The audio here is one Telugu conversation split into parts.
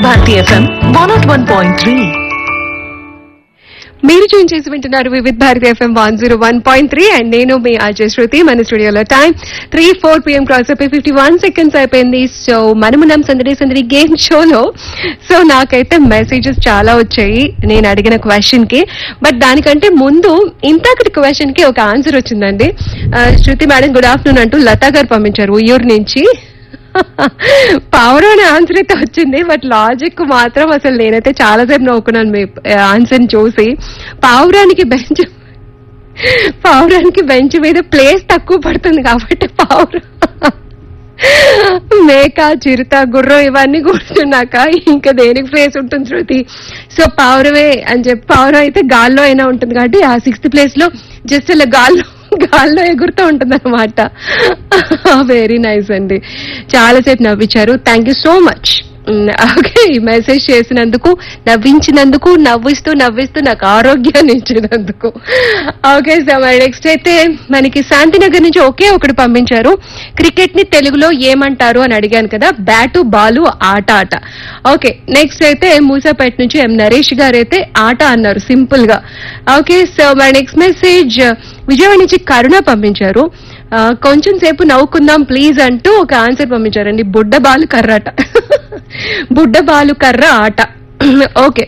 Bharati FM one not one point three మీరు చూన్ చేసి వింటున్నారు Vividh Bharati FM one zero one point three and నేను మీ అజయ్ శృతి మన స్టూడియోలో time three four PM cross అయిపోయి ఫిఫ్టీ వన్ సెకండ్స్ అయిపోయింది సో మనమున్నాం సందడి సందడి గేమ్ షోలో సో నాకైతే మెసేజెస్ చాలా వచ్చాయి నేను అడిగిన క్వశ్చన్ కి బట్ దానికంటే ముందు ఇంతకటి క్వశ్చన్ కి ఒక ఆన్సర్ వచ్చిందండి ఆ, శృతి మేడం గుడ్ ఆఫ్టర్నూన్ అంటూ లతా గారు పంపించారు ఉయ్యూరు నుంచి పవర్ అనే ఆన్సర్ అయితే వచ్చింది బట్ లాజిక్ మాత్రం అసలు నేనైతే చాలా సేపు నవ్వుకున్నాను మీ ఆన్సర్ చూసి పావురానికి బెంచ్ పావురానికి బెంచ్ మీద ప్లేస్ తక్కువ పడుతుంది కాబట్టి పావురం మేక చిరుత గుర్రం ఇవన్నీ కూర్చున్నాక ఇంకా దేనికి ప్లేస్ ఉంటుంది శృతి సో పావురమే అని చెప్పి పావురం అయితే గాల్లో అయినా ఉంటుంది కాబట్టి ఆ సిక్స్త్ ప్లేస్ లో జస్ట్ అలా గాల్లో గాల్లో ఎగురుతూ ఉంటుంది అనమాట వెరీ నైస్ అండి చాలాసేపు నవ్వించారు thank you so much okay ఈ మెసేజ్ చేసినందుకు నవ్వించినందుకు నవ్విస్తూ నవ్విస్తూ నాకు ఆరోగ్యాన్ని ఇచ్చినందుకు ఓకే సో మరి నెక్స్ట్ అయితే మనకి శాంతినగర్ నుంచి ఒకే ఒకటి పంపించారు క్రికెట్ ని తెలుగులో ఏమంటారు అని అడిగాను కదా బ్యాటు బాలు ఆట ఆట ఓకే నెక్స్ట్ అయితే మూసాపేట నుంచి ఎం నరేష్ గారు అయితే ఆట అన్నారు సింపుల్ గా ఓకే సో మరి నెక్స్ట్ మెసేజ్ విజయవాడ నుంచి కరుణ పంపించారు ఆ, కొంచెం సేపు నవ్వుకుందాం ప్లీజ్ అంటూ ఒక ఆన్సర్ పంపించారండి బుడ్డ బాలు కర్రాట బుడ్డ బాలు కర్ర ఆట okay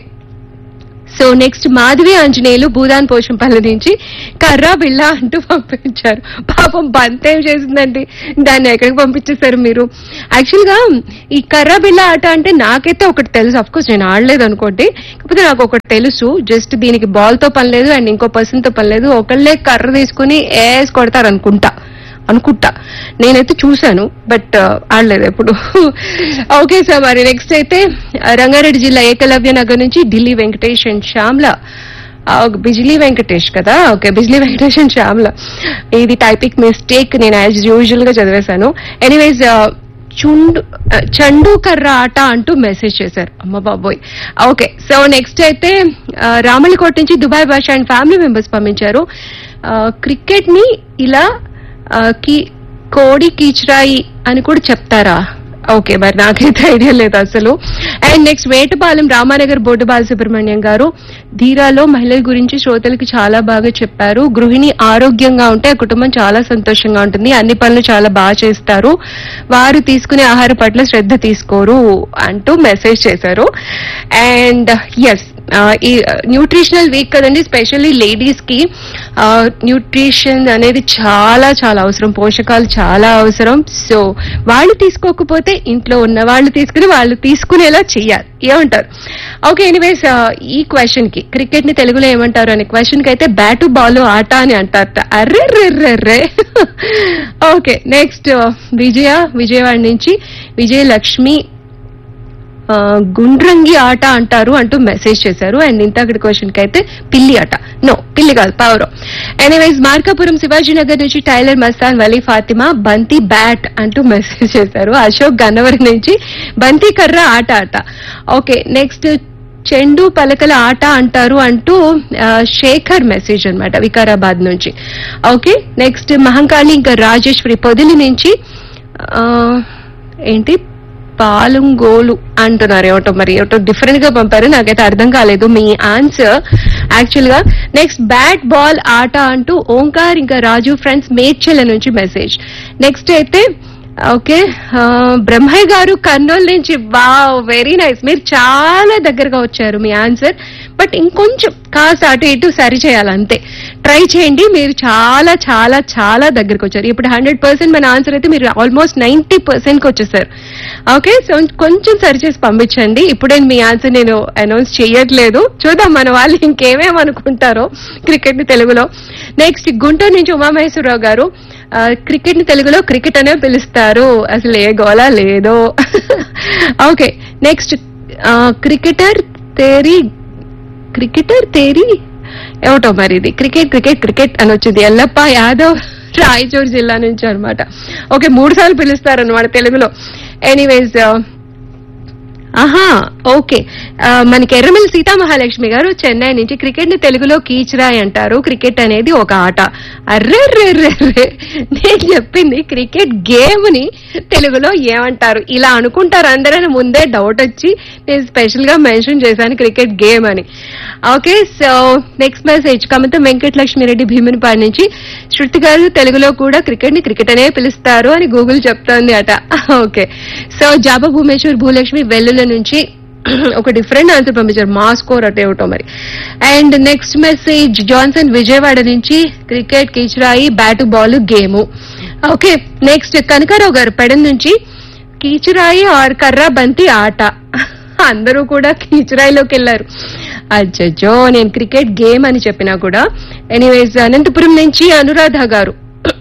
so next Madhavi Anjaneyulu Bhoodan Pochampally నుంచి కర్రా బిళ్ళ అంటూ పంపించారు పాపం బంతేం చేసిందండి దాన్ని ఎక్కడికి పంపించేశారు మీరు యాక్చువల్ గా ఈ కర్రా బిళ్ళ ఆట అంటే నాకైతే ఒకటి తెలుసు అఫ్ కోర్స్ నేను ఆడలేదు అనుకోండి కాకపోతే నాకు ఒకటి తెలుసు జస్ట్ దీనికి బాల్ తో పని లేదు అండ్ ఇంకో పర్సన్ తో పని లేదు ఒకళ్ళే కర్ర తీసుకుని ఏస్ కొడతారు అనుకుంటా అనుకుంటా నేనైతే చూశాను బట్ ఆడలేదు ఎప్పుడు ఓకే సార్ మరి నెక్స్ట్ అయితే ఆ, రంగారెడ్డి జిల్లా ఏకలవ్య నగర్ నుంచి ఢిల్లీ వెంకటేష్ అండ్ శ్యామ్ల ఆ, బిజ్లీ వెంకటేష్ కదా ఓకే బిజ్లీ వెంకటేష్ అండ్ శ్యామ్ల ఇది టైపిక్ మిస్టేక్ నేను యాజ్ యూజువల్ గా చదివేశాను ఎనీవేస్ చుండు ఆ, చండు కర్ర ఆట అంటూ మెసేజ్ చేశారు అమ్మ బాబోయ్ ఓకే సో నెక్స్ట్ అయితే ఆ, రామలకోట నుంచి Dubai Basha and family members పంపించారు క్రికెట్ ని ఇలా ఆ, కి కోడి కీచురాయి అని కూడా చెప్తారా ఓకే మరి నాకైతే ఐడియా లేదు అసలు and next Vetapalem Ramanagar board Balasubrahmanyam గారు ధీరాలో మహిళల గురించి శ్రోతలకి చాలా బాగా చెప్పారు గృహిణి ఆరోగ్యంగా ఉంటే ఆ కుటుంబం చాలా సంతోషంగా ఉంటుంది అన్ని పనులు చాలా బాగా చేస్తారు వారు తీసుకునే ఆహార పట్ల శ్రద్ధ తీసుకోరు అంటూ మెసేజ్ చేశారు అండ్ ఎస్ ఈ న్యూట్రిషనల్ వీక్ కదండి స్పెషల్లీ లేడీస్ కి న్యూట్రిషన్ అనేది చాలా చాలా అవసరం పోషకాలు చాలా అవసరం సో వాళ్ళు తీసుకోకపోతే ఇంట్లో ఉన్న వాళ్ళు తీసుకుని వాళ్ళు తీసుకునేలా చెయ్యాలి ఏమంటారు ఓకే ఎనీవేస్ ఈ క్వశ్చన్ కి క్రికెట్ ని తెలుగులో ఏమంటారు అనే క్వశ్చన్ కి అయితే బ్యాటు బాల్ ఆట అని అంటారట అర్రే ర్రెర్రెర్రే ఓకే నెక్స్ట్ విజయ విజయవాడ నుంచి విజయలక్ష్మి ఆ, గుండ్రంగి ఆట అంటారు అంటూ మెసేజ్ చేశారు అండ్ ఇంతకటి క్వశ్చన్ కి అయితే పిల్లి ఆట నో పిల్లి కాదు పావురం ఎనీవేస్ మార్కాపురం శివాజీనగర్ నుంచి టైలర్ మస్తాన్ వలీ ఫాతిమా బంతి బ్యాట్ అంటూ మెసేజ్ చేశారు అశోక్ గన్నవరం నుంచి బంతి కర్ర ఆట ఆట ఓకే నెక్స్ట్ చెండు పలకల ఆట అంటారు అంటూ ఆ, శేఖర్ మెసేజ్ అన్నమాట వికారాబాద్ నుంచి ఓకే నెక్స్ట్ మహంకాళి ఇంకా రాజేశ్వరి పొదిలి నుంచి ఆ, ఏంటి పాలుంగోలు అంటున్నారు ఏమిటో మరి ఏమిటో డిఫరెంట్ గా పంపారు నాకైతే అర్థం కాలేదు మీ ఆన్సర్ యాక్చువల్ గా నెక్స్ట్ బ్యాట్ బాల్ ఆట అంటూ ఓంకార్ ఇంకా రాజు ఫ్రెండ్స్ మేడ్చల నుంచి మెసేజ్ నెక్స్ట్ అయితే ఓకే ఆ, బ్రహ్మయ్య గారు కర్నూలు నుంచి వావ్ వెరీ నైస్ మీరు చాలా దగ్గరగా వచ్చారు మీ ఆన్సర్ బట్ ఇంకొంచెం కాస్త అటు ఇటు సరి చేయాలి అంతే ట్రై చేయండి మీరు చాలా చాలా చాలా దగ్గరకు వచ్చారు ఇప్పుడు హండ్రెడ్ పర్సెంట్ మన ఆన్సర్ అయితే మీరు ఆల్మోస్ట్ నైన్టీ పర్సెంట్ కి వచ్చేసారు ఓకే సో కొంచెం సరి చేసి పంపించండి ఇప్పుడే మీ ఆన్సర్ నేను అనౌన్స్ చేయట్లేదు చూద్దాం మన వాళ్ళు ఇంకేమేమి అనుకుంటారో క్రికెట్ ని తెలుగులో నెక్స్ట్ గుంటూరు నుంచి ఉమామహేశ్వరరావు గారు క్రికెట్ ని తెలుగులో క్రికెట్ అనే పిలుస్తారు అసలు ఏ గోలా లేదో ఓకే నెక్స్ట్ క్రికెటర్ తేరీ క్రికెటర్ తేరీ ఏమిటో మరి ఇది క్రికెట్ క్రికెట్ క్రికెట్ అని వచ్చింది ఎల్లప్ప యాదవ్ రాయచూర్ జిల్లా నుంచి అన్నమాట ఓకే మూడు సార్లు పిలుస్తారు అనమాట తెలుగులో ఎనీవేస్ ఆహా ఓకే ఆ, మనకి ఎర్రమల్లి సీతామహాలక్ష్మి గారు చెన్నై నుంచి క్రికెట్ ని తెలుగులో కీచరాయ్ అంటారు క్రికెట్ అనేది ఒక ఆట అర్రెర్రెర్రెర్రె నేను చెప్పింది క్రికెట్ గేమ్ ని తెలుగులో ఏమంటారు ఇలా అనుకుంటారు అందరని ముందే డౌట్ వచ్చి నేను స్పెషల్ గా మెన్షన్ చేశాను క్రికెట్ గేమ్ అని okay so next message Kamatam Venkatalakshmireddy Bhimunipadu నుంచి శృతి గారు తెలుగులో కూడా క్రికెట్ ని క్రికెట్ అనే పిలుస్తారు అని గూగుల్ చెప్తోంది అట ఓకే సో జాబా భూమేశ్వర్ భూలక్ష్మి వెల్లుల నుంచి ఒక డిఫరెంట్ ఆన్సర్ పంపించారు మా స్కోర్ అటే ఏమిటో మరి and next message Johnson Vijayawada నుంచి క్రికెట్ కీచురాయి bat ball game okay next Kanakarao గారు పెడన్ నుంచి కీచురాయి ఆర్ కర్రా బంతి ఆట అందరూ కూడా కీచురాయిలోకి వెళ్ళారు అచ్చచ్చో నేను క్రికెట్ గేమ్ అని చెప్పినా కూడా ఎనీవేస్ అనంతపురం నుంచి అనురాధ గారు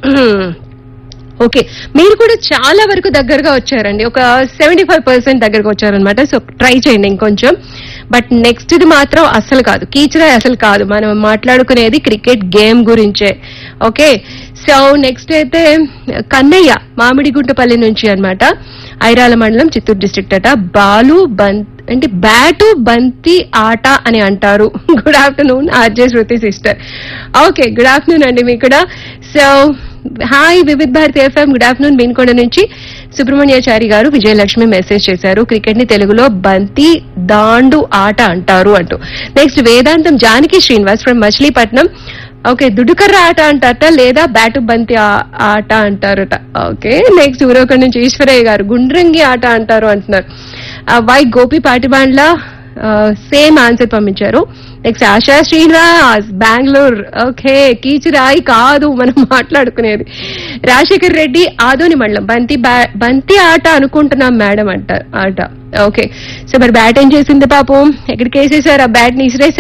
ఓకే మీరు కూడా చాలా వరకు దగ్గరగా వచ్చారండి ఒక సెవెంటీ ఫైవ్ పర్సెంట్ దగ్గరకు వచ్చారనమాట సో ట్రై చేయండి ఇంకొంచెం బట్ నెక్స్ట్ ఇది మాత్రం అసలు కాదు కీచరాయ్ అసలు కాదు మనం మాట్లాడుకునేది క్రికెట్ గేమ్ గురించే ఓకే సో నెక్స్ట్ అయితే కన్నయ్య మామిడిగుంటపల్లి నుంచి అన్నమాట ఐరాల మండలం చిత్తూరు డిస్ట్రిక్ట్ అట బాలు బంత్ అంటే బ్యాటు బంతి ఆట అని అంటారు good afternoon RJ Shruti sister okay good afternoon అండి మీకు కూడా so hi Vividh Bharati FM good afternoon Beenkonda నుంచి సుబ్రహ్మణ్యాచారి గారు విజయలక్ష్మి మెసేజ్ చేశారు క్రికెట్ ని తెలుగులో బంతి దాండు ఆట అంటారు అంటూ next Vedantam Janaki Srinivas from Machilipatnam okay దుడుకర్ర ఆట అంటారట లేదా బ్యాటు బంతి ఆ- ఆట అంటారట ఓకే నెక్స్ట్ ఊరొక నుంచి ఈశ్వరయ్య గారు గుండ్రంగి ఆట అంటారు అంటున్నారు ఆ, Y Gopi Patibandla same answer పంపించారు నెక్స్ట్ ఆశా శ్రీనివాస్ బెంగళూరు ఓకే కీచిరాయి కాదు మనం మాట్లాడుకునేది రాజశేఖర్ రెడ్డి ఆదోని మండలం బంతి బ్యా- బంతి ఆట అనుకుంటున్నాం మేడం అంటారు ఆట ఓకే సో మరి బ్యాట్ ఏం చేసింది పాపం ఎక్కడికి వేసేసారు ఆ బ్యాట్ ని ఇసిరేసారు